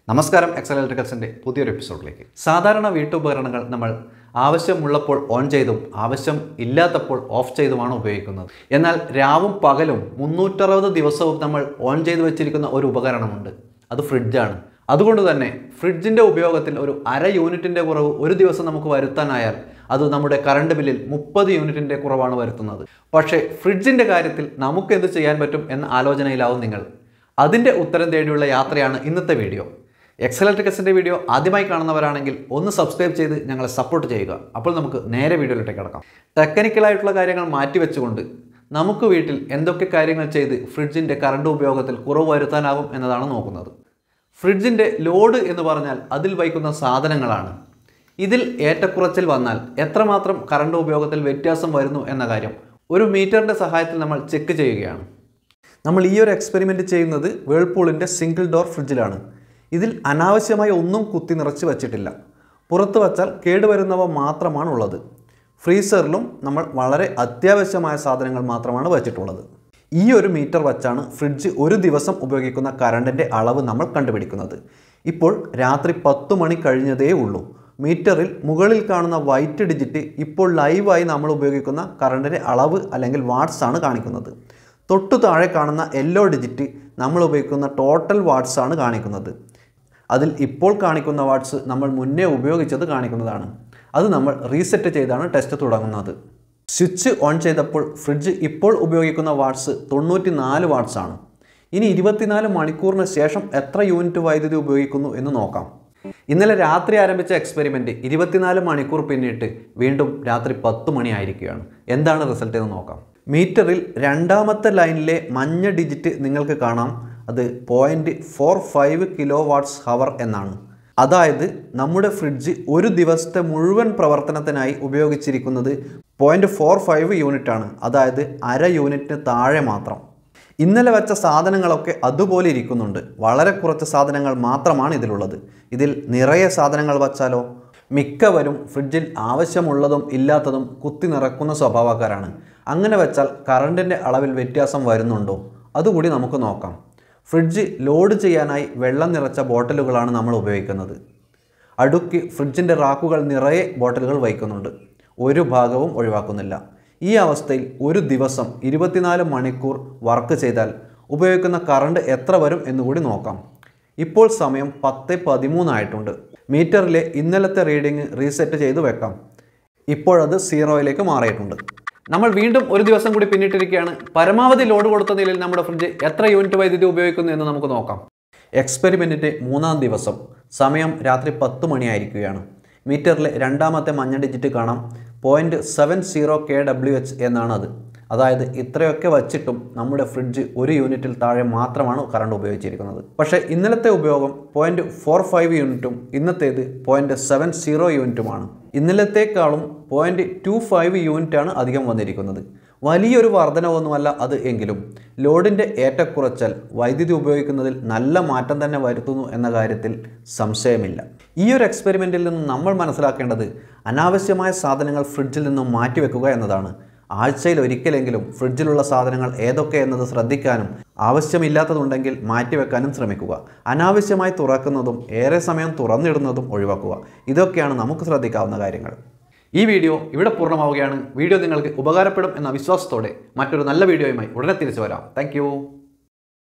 നമസ്കാരം എക്സൽ ഇലക്ട്രിക്കൽസിൻ്റെ പുതിയൊരു എപ്പിസോഡിലേക്ക് സാധാരണ വീട്ടുപകരണങ്ങൾ നമ്മൾ ആവശ്യമുള്ളപ്പോൾ ഓൺ ചെയ്തും ആവശ്യം ഇല്ലാത്തപ്പോൾ ഓഫ് ചെയ്തുമാണ് ഉപയോഗിക്കുന്നത് എന്നാൽ രാവും പകലും മുന്നൂറ്ററുപത് ദിവസവും നമ്മൾ ഓൺ ചെയ്ത് വെച്ചിരിക്കുന്ന ഒരു ഉപകരണമുണ്ട് അത് ഫ്രിഡ്ജാണ് അതുകൊണ്ട് തന്നെ ഫ്രിഡ്ജിൻ്റെ ഉപയോഗത്തിൽ ഒരു അര യൂണിറ്റിൻ്റെ കുറവ് ഒരു ദിവസം നമുക്ക് വരുത്താനായാൽ അത് നമ്മുടെ കറണ്ട് ബില്ലിൽ മുപ്പത് യൂണിറ്റിൻ്റെ കുറവാണ് വരുത്തുന്നത് പക്ഷേ ഫ്രിഡ്ജിൻ്റെ കാര്യത്തിൽ നമുക്ക് എന്ത് ചെയ്യാൻ പറ്റും എന്ന ആലോചനയിലാവും നിങ്ങൾ അതിൻ്റെ ഉത്തരം തേടിയുള്ള യാത്രയാണ് ഇന്നത്തെ വീഡിയോ എക്സലട്രിക്കസിൻ്റെ വീഡിയോ ആദ്യമായി കാണുന്നവരാണെങ്കിൽ ഒന്ന് സബ്സ്ക്രൈബ് ചെയ്ത് ഞങ്ങളെ സപ്പോർട്ട് ചെയ്യുക അപ്പോൾ നമുക്ക് നേരെ വീഡിയോയിലേക്ക് കിടക്കാം ടെക്നിക്കലായിട്ടുള്ള കാര്യങ്ങൾ മാറ്റിവെച്ചുകൊണ്ട് നമുക്ക് വീട്ടിൽ എന്തൊക്കെ കാര്യങ്ങൾ ചെയ്ത് ഫ്രിഡ്ജിൻ്റെ കറണ്ട് ഉപയോഗത്തിൽ കുറവ് വരുത്താനാവും എന്നതാണ് നോക്കുന്നത് ഫ്രിഡ്ജിൻ്റെ ലോഡ് എന്ന് പറഞ്ഞാൽ അതിൽ വയ്ക്കുന്ന സാധനങ്ങളാണ് ഇതിൽ ഏറ്റക്കുറച്ചിൽ വന്നാൽ എത്രമാത്രം കറണ്ട് ഉപയോഗത്തിൽ വ്യത്യാസം വരുന്നു എന്ന കാര്യം ഒരു മീറ്ററിൻ്റെ സഹായത്തിൽ നമ്മൾ ചെക്ക് ചെയ്യുകയാണ് നമ്മൾ ഈ ഒരു എക്സ്പെരിമെൻറ്റ് ചെയ്യുന്നത് വേൾപൂളിൻ്റെ സിംഗിൾ ഡോർ ഫ്രിഡ്ജിലാണ് ഇതിൽ അനാവശ്യമായി ഒന്നും കുത്തി നിറച്ച് വച്ചിട്ടില്ല പുറത്ത് വച്ചാൽ കേടുവരുന്നവ മാത്രമാണ് ഉള്ളത് ഫ്രീസറിലും നമ്മൾ വളരെ അത്യാവശ്യമായ സാധനങ്ങൾ മാത്രമാണ് വച്ചിട്ടുള്ളത് ഈ ഒരു മീറ്റർ വച്ചാണ് ഫ്രിഡ്ജ് ഒരു ദിവസം ഉപയോഗിക്കുന്ന കറണ്ടിൻ്റെ അളവ് നമ്മൾ കണ്ടുപിടിക്കുന്നത് ഇപ്പോൾ രാത്രി പത്ത് മണി കഴിഞ്ഞതേ ഉള്ളൂ മീറ്ററിൽ മുകളിൽ കാണുന്ന വൈറ്റ് ഡിജിറ്റ് ഇപ്പോൾ ലൈവായി നമ്മൾ ഉപയോഗിക്കുന്ന കറണ്ടിൻ്റെ അളവ് അല്ലെങ്കിൽ വാട്ട്സ് ആണ് കാണിക്കുന്നത് തൊട്ടു താഴെ കാണുന്ന യെല്ലോ ഡിജിറ്റ് നമ്മൾ ഉപയോഗിക്കുന്ന ടോട്ടൽ വാട്ട്സ് ആണ് കാണിക്കുന്നത് അതിൽ ഇപ്പോൾ കാണിക്കുന്ന വാട്ട്സ് നമ്മൾ മുന്നേ ഉപയോഗിച്ചത് കാണിക്കുന്നതാണ് അത് നമ്മൾ റീസെറ്റ് ചെയ്താണ് ടെസ്റ്റ് തുടങ്ങുന്നത് സ്വിച്ച് ഓൺ ചെയ്തപ്പോൾ ഫ്രിഡ്ജ് ഇപ്പോൾ ഉപയോഗിക്കുന്ന വാട്ട്സ് തൊണ്ണൂറ്റി നാല് വാട്ട്സ് ആണ് ഇനി ഇരുപത്തിനാല് മണിക്കൂറിന് ശേഷം എത്ര യൂണിറ്റ് വൈദ്യുതി ഉപയോഗിക്കുന്നു എന്ന് നോക്കാം ഇന്നലെ രാത്രി ആരംഭിച്ച എക്സ്പെരിമെൻ്റ് ഇരുപത്തിനാല് മണിക്കൂർ പിന്നിട്ട് വീണ്ടും രാത്രി പത്ത് മണിയായിരിക്കുകയാണ് എന്താണ് റിസൾട്ട് എന്ന് നോക്കാം മീറ്ററിൽ രണ്ടാമത്തെ ലൈനിലെ മഞ്ഞ ഡിജിറ്റ് നിങ്ങൾക്ക് കാണാം അത് point four five kilo watts hour എന്നാണ് അതായത് നമ്മുടെ ഫ്രിഡ്ജ് ഒരു ദിവസത്തെ മുഴുവൻ പ്രവർത്തനത്തിനായി ഉപയോഗിച്ചിരിക്കുന്നത് പോയിൻറ്റ് ഫോർ ഫൈവ് യൂണിറ്റ് ആണ് അതായത് അര യൂണിറ്റിന് താഴെ മാത്രം ഇന്നലെ വെച്ച സാധനങ്ങളൊക്കെ അതുപോലെ ഇരിക്കുന്നുണ്ട് വളരെ കുറച്ച് സാധനങ്ങൾ മാത്രമാണ് ഇതിലുള്ളത് ഇതിൽ നിറയെ സാധനങ്ങൾ വച്ചാലോ മിക്കവരും ഫ്രിഡ്ജിൽ ആവശ്യമുള്ളതും ഇല്ലാത്തതും കുത്തി നിറക്കുന്ന സ്വഭാവക്കാരാണ് അങ്ങനെ വെച്ചാൽ കറണ്ടിൻ്റെ അളവിൽ വ്യത്യാസം വരുന്നുണ്ടോ അതുകൂടി നമുക്ക് നോക്കാം ഫ്രിഡ്ജ് ലോഡ് ചെയ്യാനായി വെള്ളം നിറച്ച ബോട്ടിലുകളാണ് നമ്മൾ ഉപയോഗിക്കുന്നത് അടുക്കി ഫ്രിഡ്ജിൻ്റെ റാക്കുകൾ നിറയെ ബോട്ടിലുകൾ വയ്ക്കുന്നുണ്ട് ഒരു ഭാഗവും ഒഴിവാക്കുന്നില്ല ഈ അവസ്ഥയിൽ ഒരു ദിവസം ഇരുപത്തിനാല് മണിക്കൂർ വർക്ക് ചെയ്താൽ ഉപയോഗിക്കുന്ന കറണ്ട് എത്ര വരും എന്നുകൂടി നോക്കാം ഇപ്പോൾ സമയം പത്ത് പതിമൂന്നായിട്ടുണ്ട് മീറ്ററിലെ ഇന്നലത്തെ റീഡിംഗ് റീസെറ്റ് ചെയ്ത് വെക്കാം ഇപ്പോഴത് സീറോയിലേക്ക് മാറിയിട്ടുണ്ട് നമ്മൾ വീണ്ടും ഒരു ദിവസം കൂടി പിന്നിട്ടിരിക്കുകയാണ് പരമാവധി ലോഡ് കൊടുത്ത നിലയിൽ നമ്മുടെ ഫ്രിഡ്ജ് എത്ര യൂണിറ്റ് വൈദ്യുതി ഉപയോഗിക്കുന്നു എന്ന് നമുക്ക് നോക്കാം എക്സ്പെരിമെൻറ്റിൻ്റെ മൂന്നാം ദിവസം സമയം രാത്രി പത്ത് മണിയായിരിക്കുകയാണ് മീറ്ററിലെ രണ്ടാമത്തെ മഞ്ഞ ഡിജിറ്റ് കാണാം point seven zero K W H എന്നാണ് അത് അതായത് ഇത്രയൊക്കെ വച്ചിട്ടും നമ്മുടെ ഫ്രിഡ്ജ് ഒരു യൂണിറ്റിൽ താഴെ മാത്രമാണ് കറണ്ട് ഉപയോഗിച്ചിരിക്കുന്നത് പക്ഷേ ഇന്നലത്തെ ഉപയോഗം പോയിൻറ്റ് ഫോർ ഫൈവ് യൂണിറ്റും ഇന്നത്തേത് പോയിൻറ്റ് സെവൻ സീറോ യൂണിറ്റുമാണ് ഇന്നലത്തേക്കാളും പോയിൻറ്റ് ടു ഫൈവ് യൂണിറ്റാണ് അധികം വന്നിരിക്കുന്നത് വലിയൊരു വർധനവൊന്നുമല്ല അത് എങ്കിലും ലോഡിൻ്റെ ഏറ്റക്കുറച്ചൽ വൈദ്യുതി ഉപയോഗിക്കുന്നതിൽ നല്ല മാറ്റം തന്നെ വരുത്തുന്നു എന്ന കാര്യത്തിൽ സംശയമില്ല ഈ ഒരു എക്സ്പെരിമെൻറ്റിൽ നിന്ന് നമ്മൾ മനസ്സിലാക്കേണ്ടത് അനാവശ്യമായ സാധനങ്ങൾ ഫ്രിഡ്ജിൽ നിന്നും മാറ്റിവെക്കുക എന്നതാണ് ആഴ്ചയിൽ ഒരിക്കലെങ്കിലും ഫ്രിഡ്ജിലുള്ള സാധനങ്ങൾ ഏതൊക്കെ എന്നത് ശ്രദ്ധിക്കാനും ആവശ്യമില്ലാത്തതുണ്ടെങ്കിൽ മാറ്റിവെക്കാനും ശ്രമിക്കുക അനാവശ്യമായി തുറക്കുന്നതും ഏറെ സമയം തുറന്നിടുന്നതും ഒഴിവാക്കുക ഇതൊക്കെയാണ് നമുക്ക് ശ്രദ്ധിക്കാവുന്ന കാര്യങ്ങൾ ഈ വീഡിയോ ഇവിടെ പൂർണ്ണമാവുകയാണ് വീഡിയോ നിങ്ങൾക്ക് ഉപകാരപ്പെടും എന്ന വിശ്വാസത്തോടെ മറ്റൊരു നല്ല വീഡിയോയുമായി ഉടനെ തിരിച്ചു വരാം താങ്ക്